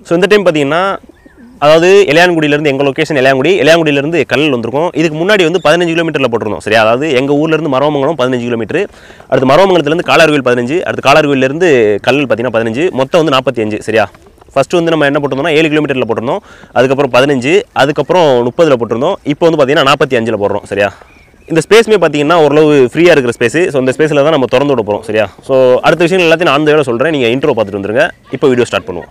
so இந்த time பார்த்தீங்கன்னா அதாவது இளையான்குடியிலேருந்து எங்கள் லொக்கேஷன் இளையான்குடி இளையான்குடியிலேருந்து கல்லல் வந்திருக்கும் இதுக்கு முன்னாடி வந்து பதினஞ்சு கிலோமீட்டரில் போட்டிருந்தோம் சரியா அதாவது எங்கள் ஊர்லேருந்து மரவமங்கலம் பதினஞ்சு கிலோமீட்டர் அடுத்து மரவமங்கலத்துலேருந்து காலார்கோயில் பதினஞ்சு அடுத்து காலார்கோயிலேருந்து கல்லல் பார்த்தீங்கன்னா பதினஞ்சு மொத்தம் வந்து நாற்பத்தி அஞ்சு சரியா ஃபஸ்ட்டு வந்து நம்ம என்ன போட்டிருந்தோம்னா ஏழு கிலோமீட்டரில் போட்டிருந்தோம் அதுக்கப்புறம் பதினஞ்சு அதுக்கப்புறம் முப்பதில் போட்டிருந்தோம் இப்போ வந்து பார்த்தீங்கன்னா நாற்பத்தி அஞ்சில் போடுறோம் சரியா இந்த ஸ்பேஸ்மே பார்த்தீங்கன்னா ஓரளவு ஃப்ரீயாக இருக்கிற ஸ்பேஸ் ஸோ இந்த ஸ்பேஸில் தான் நம்ம திறந்து விட போகிறோம் சரியா ஸோ அடுத்த விஷயங்கள் எல்லாத்தையும் நான் அந்த சொல்கிறேன் நீங்கள் இன்ட்ரோ பார்த்துட்டு வந்துருங்க இப்போ வீடியோ ஸ்டார்ட் பண்ணுவோம்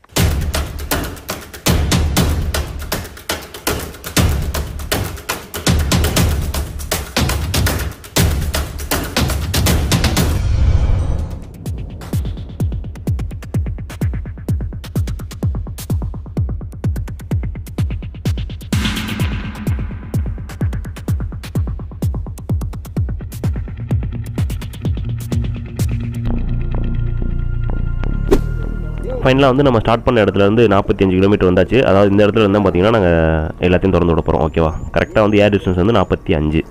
ஃபைனலாக வந்து நம்ம ஸ்டார்ட் பண்ண இடத்துல இருந்து நாற்பத்தி அஞ்சு கிலோமீட்டர் வந்தாச்சு அதாவது இந்த இடத்துல இருந்தால் பார்த்தீங்கன்னா நாங்கள் எல்லாத்தையும் திறந்து விட போகிறோம் ஓகேவா கரெக்டாக வந்து ஏர் டிஸ்டன்ஸ் வந்து நாற்பத்தி அஞ்சு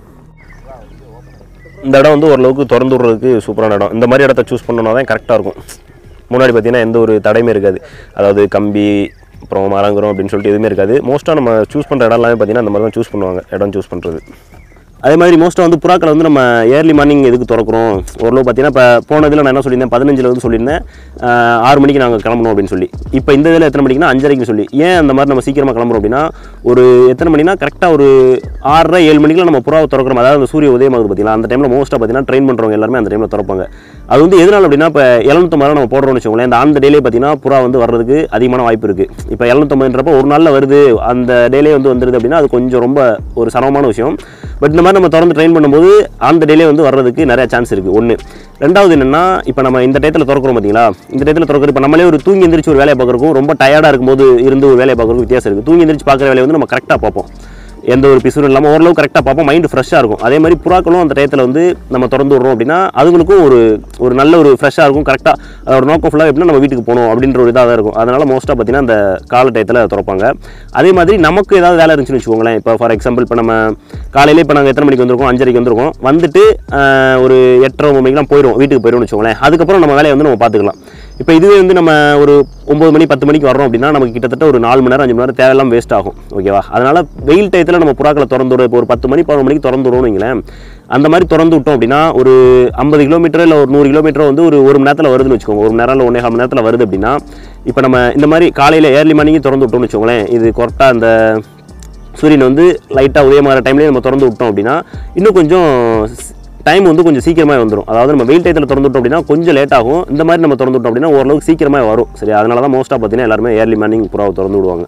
இந்த இடம் வந்து ஓரளவுக்கு திறந்து விடுறதுக்கு சூப்பரான இடம் இந்த மாதிரி இடத்த சூஸ் பண்ணோன்னா தான் கரெக்டாக இருக்கும் முன்னாடி பார்த்தீங்கன்னா எந்த ஒரு தடையுமே இருக்காது அதாவது கம்பி அப்புறம் மரங்குறோம் அப்படின்னு சொல்லிட்டு எதுவுமே இருக்காது மோஸ்ட்டாக நம்ம சூஸ் பண்ணுற இடம் எல்லாமே பார்த்தீங்கன்னா அந்த மாதிரி தான் சூஸ் பண்ணுவாங்க இடம் சூஸ் பண்ணுறது அதே மாதிரி மோஸ்ட்டாக வந்து புறாக்களை வந்து நம்ம ஏர்லி மார்னிங் எதுக்கு திறக்கிறோம் ஓரளவு பார்த்தீங்கன்னா இப்போ போனதில் நான் என்ன சொல்லியிருந்தேன் பதினஞ்சில் வந்து சொல்லியிருந்தேன் ஆஹ் ஆறு மணிக்கு நாங்கள் கிளம்பணும் அப்படின்னு சொல்லி இப்போ இந்த இதில் எத்தனை மணிக்குனா அஞ்சரைக்கு சொல்லி ஏன் அந்த மாதிரி நம்ம சீக்கிரமாக கிளம்புறோம் அப்படின்னா ஒரு எத்தனை மணினா கரெக்டாக ஒரு ஆறரை ஏழு மணிக்கெலாம் நம்ம புறாவை திறக்கிறோம் அதாவது அந்த சூரிய உதயமாகுது பார்த்தீங்களா அந்த டைமில் மோஸ்ட்டாக பார்த்தீங்கன்னா ட்ரெயின் பண்ணுறவங்க எல்லாருமே அந்த டைமில் திறப்பாங்க அது வந்து எதனால் அப்படின்னா இப்போ எழுநூத்தம்பது நம்ம போடுறோம்னு வச்சுக்கோங்களேன் இந்த அந்த டேலே பார்த்தீங்கன்னா புறா வந்து வர்றதுக்கு அதிகமான வாய்ப்பு இருக்குது இப்போ எழுநூத்தம்பதுன்றப்போ ஒரு நாளில் வருது அந்த டேலே வந்து வந்துருது அப்படின்னா அது கொஞ்சம் ரொம்ப ஒரு சிரமமான விஷயம் பட் இந்த மாதிரி நம்ம திறந்து ட்ரெயின் பண்ணும்போது அந்த டேலே வந்து வர்றதுக்கு நிறைய சான்ஸ் இருக்குது ஒன்று ரெண்டாவது என்னென்னா இப்போ நம்ம இந்த டயத்தில் திறக்கிறோம் பார்த்தீங்களா இந்த டயத்தில் திறக்கிற இப்போ நம்மளே ஒரு தூங்கி எந்திரிச்சு ஒரு வேலையை பார்க்குறக்கும் ரொம்ப டயர்டாக இருக்கும்போது இருந்து ஒரு வேலையை பார்க்குறதுக்கு வித்தியாசம் இருக்குது தூங்கி எந்திரிச்சு பார்க்குற வேலையை வந்து நம்ம கரெக்டாக பார்ப்போம் எந்த ஒரு பிசுறும் இல்லாமல் ஓரளவு கரெக்டாக பார்ப்போம் மைண்டு ஃப்ரெஷ்ஷாக இருக்கும் அதே மாதிரி புறாக்களும் அந்த டயத்தில் வந்து நம்ம திறந்து விட்றோம் அப்படின்னா அதுங்களுக்கும் ஒரு ஒரு நல்ல ஒரு ஃப்ரெஷ்ஷாக இருக்கும் கரெக்டாக அதோட நோக்கம் ஃபுல்லாக எப்படின்னா நம்ம வீட்டுக்கு போகணும் அப்படின்ற ஒரு இதாக தான் இருக்கும் அதனால் மோஸ்ட்டாக பார்த்தீங்கன்னா அந்த கால டயத்தில் திறப்பாங்க அதே மாதிரி நமக்கு ஏதாவது வேலை இருந்துச்சுன்னு வச்சுக்கோங்களேன் இப்போ ஃபார் எக்ஸாம்பிள் இப்போ நம்ம காலையிலே இப்போ நாங்கள் எத்தனை மணிக்கு வந்திருக்கோம் அஞ்சரைக்கு வந்திருக்கோம் வந்துட்டு ஆஹ், ஒரு எட்டரை ஒம்பது மணிக்கெலாம் போயிடும் வீட்டுக்கு போயிடும்னு வச்சுக்கோங்களேன் அதுக்கப்புறம் நம்ம வேலையை வந்து நம்ம பார்த்துக்கலாம் இப்போ இதுவே வந்து நம்ம ஒரு ஒம்பது மணி பத்து மணிக்கு வரோம் அப்படின்னா நமக்கு கிட்டத்தட்ட ஒரு நாலு மணி நேரம் அஞ்சு மணி நேரம் தேவையெல்லாம் வேஸ்ட் ஆகும் ஓகேவா அதனால் வெயில் டயத்தில் நம்ம புறாக்களை திறந்து விட இப்போ ஒரு பத்து மணி பதினொரு மணிக்கு திறந்து விடுவோம்னு வைங்களேன் அந்த மாதிரி திறந்து விட்டோம் அப்படின்னா ஒரு ஐம்பது கிலோமீட்டர் இல்லை ஒரு நூறு கிலோமீட்டர் வந்து ஒரு ஒரு மணி நேரத்தில் வருதுன்னு வச்சுக்கோங்க ஒரு மணி நேரம் இல்லை ஒன்றே கால் மணி நேரத்தில் வருது அப்படின்னா இப்போ நம்ம இந்த மாதிரி காலையில் ஏர்லி மார்னிங் திறந்து விட்டோம்னு வச்சுக்கோங்களேன் இது கரெக்டாக அந்த சூரியன் வந்து லைட்டாக உதயமாகிற டைம்லேயே நம்ம திறந்து விட்டோம் அப்படின்னா இன்னும் கொஞ்சம் டைம் வந்து கொஞ்சம் சீக்கிரமாக வந்துடும் அதாவது நம்ம வெயில் டயத்தில் திறந்து விட்டோம் அப்படின்னா கொஞ்சம் லேட் ஆகும் இந்த மாதிரி நம்ம திறந்து விட்டோம் அப்படின்னா ஓரளவுக்கு சீக்கிரமாக வரும் சரி அதனால தான் மோஸ்ட்டாக பார்த்தீங்கன்னா எல்லாருமே ஏர்லி மார்னிங் புறாவை திறந்து விடுவாங்க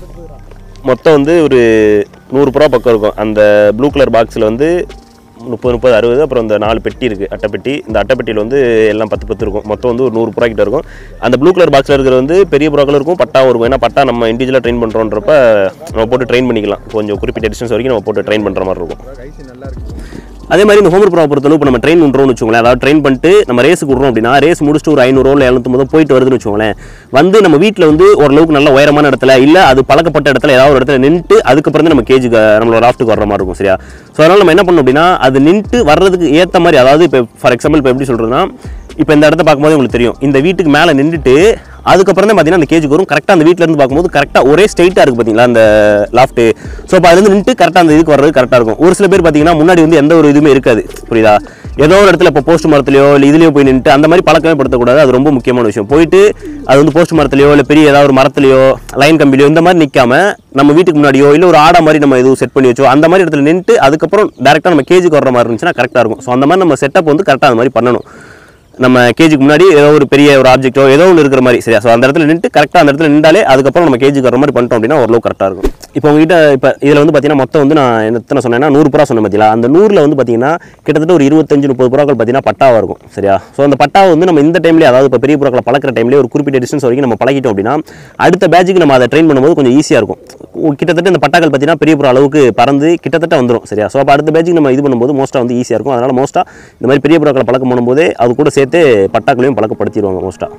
மொத்தம் வந்து ஒரு நூறு புறா பக்கம் இருக்கும் அந்த ப்ளூ கலர் பாக்ஸில் வந்து முப்பது முப்பது அறுபது அப்புறம் இந்த நாலு பெட்டி இருக்குது அட்டைப்பெட்டி இந்த அட்டைப்பெட்டியில் வந்து எல்லாம் பத்து பத்து இருக்கும் மொத்தம் வந்து ஒரு நூறு புறா கிட்ட இருக்கும் அந்த ப்ளூ கலர் பாக்ஸில் இருக்கிறது வந்து பெரிய புறாக்கள் இருக்கும் பட்டாவும் இருக்கும் ஏன்னா பட்டா நம்ம இண்டிவிஜுவலாக ட்ரெயின் பண்ணுறோன்றப்ப நம்ம போட்டு ட்ரெயின் பண்ணிக்கலாம் கொஞ்சம் குறிப்பிட்ட டிஸ்டன்ஸ் வரைக்கும் நம்ம போட்டு ட்ரெயின் பண்ணுற மாதிரி இருக்கும் அதே மாதிரி இந்த ஹோம்ஒர்க் ப்ராப் பொறுத்தளவு இப்போ நம்ம ட்ரெயின் பண்ணுறோம்னு வச்சுக்கோங்களேன் அதாவது ட்ரெயின் பண்ணிட்டு நம்ம ரேஸுக்கு விட்றோம் அப்படின்னா ரேஸ் முடிச்சுட்டு ஒரு ஐநூறு இல்லை எழுநூத்தம்பது போயிட்டு வருதுன்னு வச்சுக்கோங்களேன் வந்து நம்ம வீட்டில் வந்து ஓரளவுக்கு நல்ல உயரமான இடத்துல இல்லை அது பழக்கப்பட்ட இடத்துல ஏதாவது ஒரு இடத்துல நின்றுட்டு அதுக்கப்புறம் தான் நம்ம கேஜுக்கு நம்மளோட ராஃப்ட்டுக்கு வர்ற மாதிரி இருக்கும் சரியா ஸோ அதனால் நம்ம என்ன பண்ணணும் அப்படின்னா அது நின்றுட்டு வர்றதுக்கு ஏற்ற மாதிரி அதாவது இப்போ ஃபார் எக்ஸாம்பிள் இப்போ எப்படி சொல்கிறதுனா இப்போ இந்த இடத்த பார்க்கும்போது உங்களுக்கு தெரியும் இந்த வீட்டுக்கு மேலே நின்றுட்டு அதுக்கப்புறம் தான் பார்த்தீங்கன்னா அந்த கேஜுக்கு வரும் கரெக்டாக அந்த வீட்டில் இருந்து பார்க்கும்போது கரெக்டாக ஒரே ஸ்ட்ரைட்டாக இருக்குது பார்த்தீங்களா அந்த லாஃப்ட்டு ஸோ அப்போ அதுலேருந்து நின்று கரெக்டாக அந்த இதுக்கு வர்றது கரெக்டாக இருக்கும் ஒரு சில பேர் பார்த்தீங்கன்னா முன்னாடி வந்து எந்த ஒரு இதுவுமே இருக்காது புரியுதா ஏதோ ஒரு இடத்துல இப்போ போஸ்ட் மரத்துலையோ இல்லை இதுலையோ போய் நின்றுட்டு அந்த மாதிரி பழக்கமே படுத்தக்கூடாது அது ரொம்ப முக்கியமான விஷயம் போயிட்டு அது வந்து போஸ்ட் மரத்துலையோ இல்லை பெரிய ஏதாவது ஒரு மரத்துலையோ லைன் கம்பிலையோ இந்த மாதிரி நிற்காம நம்ம வீட்டுக்கு முன்னாடியோ இல்லை ஒரு ஆடா மாதிரி நம்ம எதுவும் செட் பண்ணி வச்சோ அந்த மாதிரி இடத்துல நின்றுட்டு அதுக்கப்புறம் டேரெக்டாக நம்ம கேஜுக்கு வர்ற மாதிரி இருந்துச்சுன்னா கரெக்டாக இருக்கும் ஸோ அந்த மாதிரி நம்ம செட்டப் வந்து கரெக்டாக அந்த மாதிரி பண்ணணும் நம்ம கேஜுக்கு முன்னாடி ஏதோ ஒரு பெரிய ஒரு ஆப்ஜெக்ட்டோ ஏதோ ஒன்று இருக்கிற மாதிரி சரியா ஸோ அந்த இடத்துல நின்று கரெக்டாக அந்த இடத்துல நின்றாலே அதுக்கப்புறம் நம்ம கேஜுக்கு வர மாதிரி பண்ணிட்டோம் அப்படின்னா ஓரளவு கரெக்டாக இருக்கும் இப்போ உங்ககிட்ட இப்போ இதில் வந்து பார்த்தீங்கன்னா மொத்தம் வந்து நான் எத்தனை சொன்னேன்னா நூறு புறா சொன்னேன் பார்த்தீங்களா அந்த நூறில் வந்து பார்த்தீங்கன்னா கிட்டத்தட்ட ஒரு இருபத்தஞ்சு முப்பது புறாக்கள் பார்த்தீங்கன்னா பட்டாவாக இருக்கும் சரியா ஸோ அந்த பட்டாவை வந்து நம்ம இந்த டைம்லேயே அதாவது இப்போ பெரிய புறாக்களை பழக்கிற டைம்லேயே ஒரு குறிப்பிட்ட டிஸ்டன்ஸ் வரைக்கும் நம்ம பழகிட்டோம் அப்படின்னா அடுத்த பேட்சுக்கு நம்ம அதை ட்ரெயின் பண்ணும்போது கொஞ்சம் ஈஸியாக இருக்கும் உ- கிட்டத்தட்ட இந்த பட்டாக்கள் பார்த்தீங்கன்னா பெரிய புறா அளவுக்கு பறந்து கிட்டத்தட்ட வந்துடும் சரியா ஸோ அப்போ அடுத்த பேட்சுக்கு நம்ம இது பண்ணும்போது மோஸ்ட்டாக வந்து ஈஸியாக இருக்கும் அதனால் மோஸ்ட்டாக இந்த மாதிரி பெரிய புறாக்களை பழக்கம் பண்ணும்போதே அது கூட சேர்த்து பட்டாக்களையும் பழக்கப்படுத்திடுவாங்க மோஸ்ட்டாக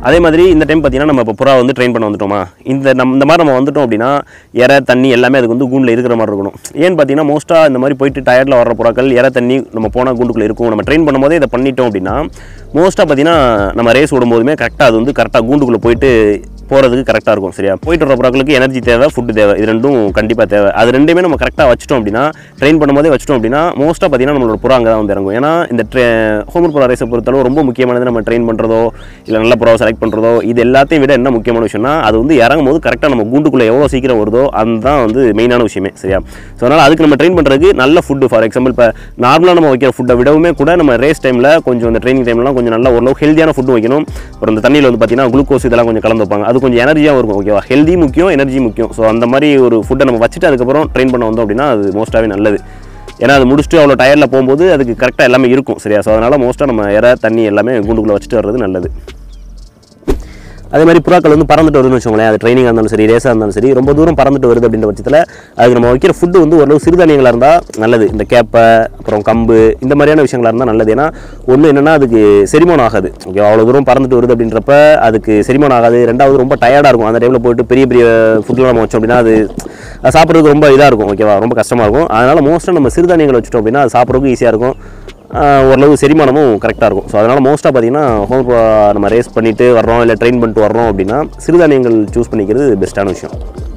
அதே மாதிரி இந்த டைம் பார்த்தீங்கன்னா நம்ம இப்போ புறா வந்து ட்ரெயின் பண்ண வந்துட்டோமா இந்த நம்ம இந்த மாதிரி நம்ம வந்துட்டோம் அப்படின்னா இறை தண்ணி எல்லாமே அதுக்கு வந்து கூண்டில் இருக்கிற மாதிரி இருக்கணும் ஏன்னு பார்த்தீங்கன்னா மோஸ்ட்டாக இந்த மாதிரி போயிட்டு டயர்டில் வர்ற புறாக்கள் இறை தண்ணி நம்ம போனால் கூண்டுக்குள்ளே இருக்கும் நம்ம ட்ரெயின் பண்ணும்போதே இதை பண்ணிட்டோம் அப்படின்னா மோஸ்ட்டாக பார்த்தீங்கன்னா நம்ம ரேஸ் விடும்போதுமே கரெக்டாக அது வந்து கரெக்டாக கூண்டுக்குள்ளே போயிட்டு போகிறதுக்கு கரெக்டாக இருக்கும் சரியா போயிட்டு வர புறாக்களுக்கு எனர்ஜி தேவை ஃபுட்டு தேவை இது ரெண்டும் கண்டிப்பாக தேவை அது ரெண்டுமே நம்ம கரெக்டாக வச்சிட்டோம் அப்படின்னா ட்ரெயின் பண்ணும்போதே வச்சிட்டோம் அப்படின்னா மோஸ்ட்டாக பார்த்தீங்கன்னா நம்மளோட புறா அங்கே தான் வந்து இறங்கும் ஏன்னா இந்த ட்ரெ ஹோமர் புறா ரேஸை பொறுத்தளவு ரொம்ப முக்கியமானது நம்ம ட்ரெயின் பண்ணுறதோ இல்லை நல்ல புறாவை செலக்ட் பண்ணுறதோ இது எல்லாத்தையும் விட என்ன முக்கியமான விஷயம்னா அது வந்து இறங்கும் போது கரெக்டாக நம்ம கூண்டுக்குள்ளே எவ்வளோ சீக்கிரம் வருதோ அதுதான் வந்து மெயினான விஷயமே சரியா ஸோ அதனால் அதுக்கு நம்ம ட்ரெயின் பண்ணுறதுக்கு நல்ல ஃபுட்டு ஃபார் எக்ஸாம்பிள் இப்போ நார்மலாக நம்ம வைக்கிற ஃபுட்டை விடவுமே கூட நம்ம ரேஸ் டைமில் கொஞ்சம் இந்த ட்ரைனிங் டைம்லாம் கொஞ்சம் நல்லா ஓரளவு ஹெல்த்தியான ஃபுட்டு வைக்கணும் அப்புறம் இந்த தண்ணியில் வந்து பார்த்தீங்கன்னா குளுக்கோஸ் இதெல்லாம் கொஞ்சம் கலந்து வைப்பாங்க அது கொஞ்சம் எனர்ஜியாக இருக்கும் ஓகேவா ஹெல்தி முக்கியம் எனர்ஜி முக்கியம் ஸோ அந்த மாதிரி ஒரு ஃபுட்டை நம்ம வச்சுட்டு அதுக்கப்புறம் ட்ரெயின் பண்ண வந்தோம் அப்படின்னா அது மோஸ்ட்டாகவே நல்லது ஏன்னா அது முடிச்சுட்டு அவ்வளோ டயரில் போகும்போது அதுக்கு கரெக்டாக எல்லாமே இருக்கும் சரியா ஸோ அதனால் மோஸ்ட்டாக நம்ம இறை தண்ணி எல்லாமே கூண்டுக்குள்ளே வச்சுட்டு வர்றது நல்லது அதே மாதிரி புறாக்கள் வந்து பறந்துட்டு வருதுன்னு வச்சுக்கோங்களேன் அது ட்ரைனிங்காக இருந்தாலும் சரி ரேஸாக இருந்தாலும் சரி ரொம்ப தூரம் பறந்துட்டு வருது அப்படின்ற பட்சத்தில் அதுக்கு நம்ம வைக்கிற ஃபுட்டு வந்து ஓரளவு சிறுதானியங்களாக இருந்தால் நல்லது இந்த கேப்பை அப்புறம் கம்பு இந்த மாதிரியான விஷயங்களாக இருந்தால் நல்லது ஏன்னா ஒன்று என்னென்னா அதுக்கு செரிமானம் ஆகாது ஓகே அவ்வளோ தூரம் பறந்துட்டு வருது அப்படின்றப்ப அதுக்கு செரிமானம் ஆகாது ரெண்டாவது ரொம்ப டயர்டாக இருக்கும் அந்த டைமில் போயிட்டு பெரிய பெரிய ஃபுட்லாம் நம்ம வச்சோம் அப்படின்னா அது அது சாப்பிட்றதுக்கு ரொம்ப இதாக இருக்கும் ஓகேவா ரொம்ப கஷ்டமாக இருக்கும் அதனால் மோஸ்ட்டாக நம்ம சிறுதானியங்கள் வச்சுட்டோம் அப்படின்னா அது சாப்பிட்றதுக்கு ஈஸியாக இருக்கும் ஆஹ் ஓரளவு செரிமானமும் கரெக்டாக இருக்கும் ஸோ அதனால் மோஸ்ட்டாக பார்த்தீங்கன்னா ஹோம் நம்ம ரேஸ் பண்ணிவிட்டு வர்றோம் இல்லை ட்ரெயின் பண்ணிட்டு வர்றோம் அப்படின்னா சிறுதானியங்கள் சூஸ் பண்ணிக்கிறது பெஸ்ட்டான விஷயம்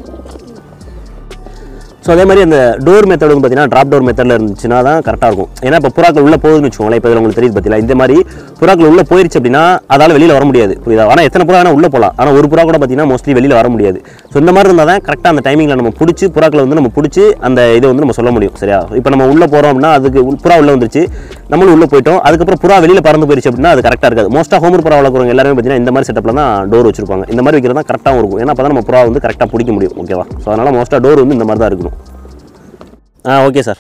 ஸோ அதே மாதிரி அந்த டோர் மெத்தட் வந்து பார்த்தீங்கன்னா ட்ராப் டோர் மெத்தடில் இருந்துச்சுன்னா தான் கரெக்டாக இருக்கும் ஏன்னா இப்போ புறாக்கள் உள்ளே போகுதுன்னு வச்சுக்கோங்களேன் இப்போ இதில் உங்களுக்கு தெரியுது பார்த்தீங்களா இந்த மாதிரி புறாக்கள் உள்ளே போயிருச்சு அப்படின்னா அதால் வெளியில் வர முடியாது புரியுதா ஆனால் எத்தனை புறா வேணால் உள்ளே போகலாம் ஆனால் ஒரு புறா கூட பார்த்தீங்கன்னா மோஸ்ட்லி வெளியில் வர முடியாது ஸோ இந்த மாதிரி இருந்தால் தான் கரெக்டாக அந்த டைமிங்கில் நம்ம பிடிச்சி புறாக்களை வந்து நம்ம பிடிச்சி அந்த இதை வந்து நம்ம சொல்ல முடியும் சரியா இப்போ நம்ம உள்ளே போகிறோம் அப்படின்னா அதுக்கு உள்- புறா உள்ளே வந்துருச்சு நம்மளும் உள்ளே போயிட்டோம் அதுக்கப்புறம் புறா வெளியில் பறந்து போயிருச்சு அப்படின்னா அது கரெக்டாக இருக்காது மோஸ்ட்டாக ஹோமர் புறா வளர்க்குறவங்க எல்லாருமே பார்த்தீங்கன்னா இந்த மாதிரி செட்டப்பில் தான் டோர் வச்சிருப்பாங்க இந்த மாதிரி வைக்கிறது தான் கரெக்டாகவும் இருக்கும் ஏன்னா அப்போ தான் நம்ம புறா வந்து கரெக்டாக பிடிக்க முடியும் ஓகேவா ஸோ அதனால் மோஸ்ட்டாக டோர் வந்து இந்த மாதிரி தான் இருக்கணும் ஆ ஓகே சார்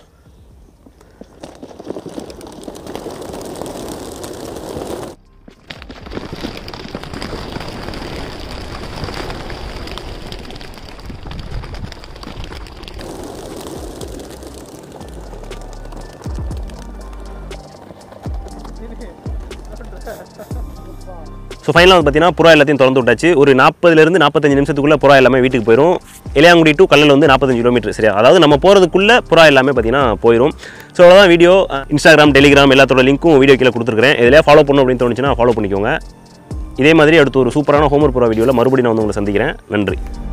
ஸோ ஃபைனலாக வந்து பார்த்தீங்கன்னா புறா எல்லாத்தையும் திறந்து விட்டாச்சு ஒரு நாற்பதுலேருந்து நாற்பத்தஞ்சு நிமிஷத்துக்குள்ளே புறா எல்லாமே வீட்டுக்கு போயிடும் இளையாங்குடி டு கல்லல் வந்து நாற்பத்தஞ்சு கிலோமீட்டர் சரியா அதாவது நம்ம போகிறதுக்குள்ளே புறா எல்லாமே பார்த்தீங்கன்னா போயிடும் ஸோ அவ்வளோதான் வீடியோ இன்ஸ்டாகிராம் டெலிகிராம் எல்லாத்தோட லிங்க்கும் வீடியோ கீழே கொடுத்துருக்கேன் இதில் ஃபாலோ பண்ணணும் அப்படின்னு தோணுச்சுன்னா ஃபாலோ பண்ணிக்கோங்க இதே மாதிரி அடுத்து ஒரு சூப்பரான ஹோம்ஒர்க் புறா வீடியோவில் மறுபடியும் நான் வந்து உங்களை சந்திக்கிறேன் நன்றி